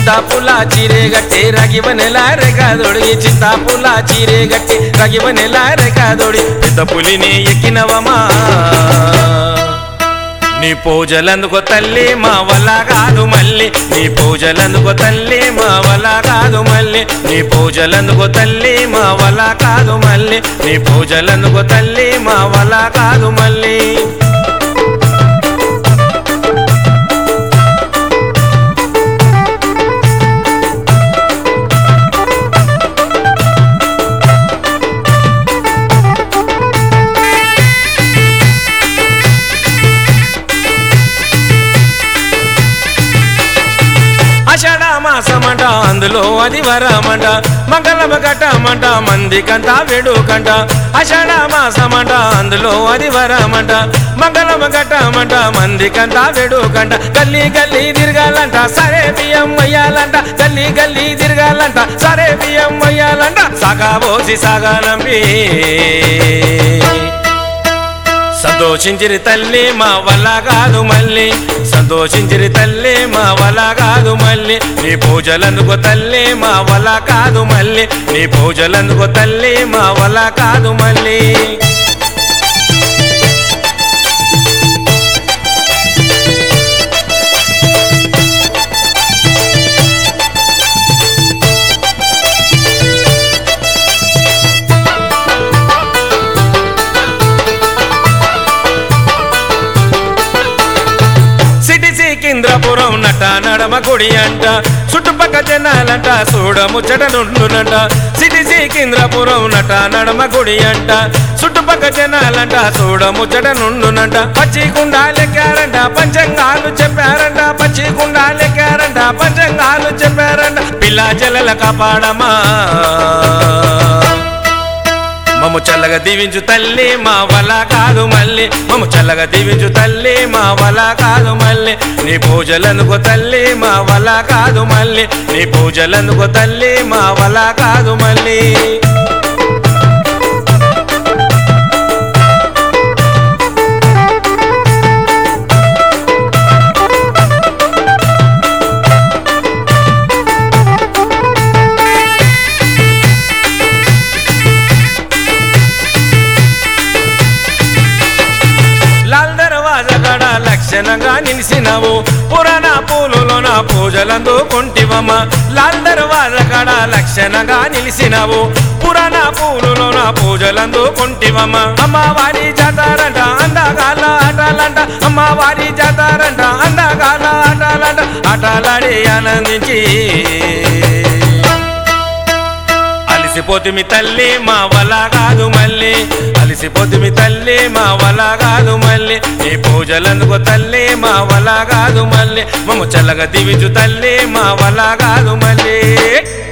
చింతాపుల చీరే గట్టి రగివనెల రేఖాదొడిగి చింతాపుల చీరే గట్టి రగివనెల రేఖాదొడి పెద్ద పులిని ఎక్కినవమా నీ పూజలందుకో తల్లి మా వల్ల కాదు మళ్ళీ నీ పూజలందుకో తల్లి మా వల్ల కాదు మళ్ళీ నీ పూజలందుకో తల్లి మా వల్ల కాదు మళ్ళీ నీ పూజలందుకో తల్లి మా వల్ల కాదు మళ్ళీ ఆషాఢ మాసమంట అందులో అది వరమంట మంగళమ గట్టమంట మందికంతా వేడుకంట ఆషాఢ మాసమంట అందులో అది వరమంట మంగళమ గట్టమంట మందికంతా వేడుకంట గల్లీ గల్లీ తిరగాలంట సరే బియ్యం వయ్యాలంట గల్లీ గల్లీ తిరగాలంట సరే బియ్యం వయ్యాలంట సగా పోసి సగానంపి సంతోషించిరి తల్లి మా వల్ల కాదు మళ్ళీ సంతోషించిరి తల్లి మా వల్ల కాదు మళ్ళీ నీ పూజలందుకో తల్లి మా వల్ల కాదు మళ్ళీ నీ పూజలందుకో తల్లి మా వల్ల కాదు మళ్ళీ సిటీ సికింద్రపురం నట నడమ గుడి అంట చుట్టుపక్క జనాలంట చూడ ముచ్చట నుండునంట సిటీ సికింద్రపురం నట నడమ గుడి అంట చుట్టుపక్క జనాలంట చూడ ముచ్చట నుండునంట పచ్చి కుండాలెక్కారంట పంచంగాలు చెప్పారంట పచ్చి కుండాలెక్కారంట పంచంగాలు చెప్పారంట పిల్ల జలల కాపాడమా మమ్ము చల్లగా దీవించు తల్లి మా వల కాదు మళ్ళీ మమ్ము చల్లగా దీవించు తల్లి మా వల కాదు మళ్ళీ నీ పూజలందుకో తల్లి మా వల కాదు మళ్ళీ నీ పూజలందుకో తల్లి మా వల కాదు మళ్ళీ లాల్ దర్వాజ గడ లక్షణంగా నిలిసినవు పురాణ పూలులోన పూజలందుకుంటివమ్మ లాల్ దర్వాజ గడ లక్షణంగా నిలిసినవు పురాణ పూలులోన పూజలందుకుంటివమ్మ అమ్మవారి జాతారంట అందగాల ఆటలంట అమ్మవారి జాతారంట అందగాల ఆటలంట ఆటలాడి ఆనందించి అలిసిపోతుమి తల్లి మా వల కాదు మళ్ళీ అలిసిపోతుమి తల్లి మా వల కాదు మళ్ళీ నీ పూజలందుకో తల్లి మా వల కాదు మళ్ళీ మమ్మ చల్లగా దివిచు తల్లి మా వల కాదు మళ్ళీ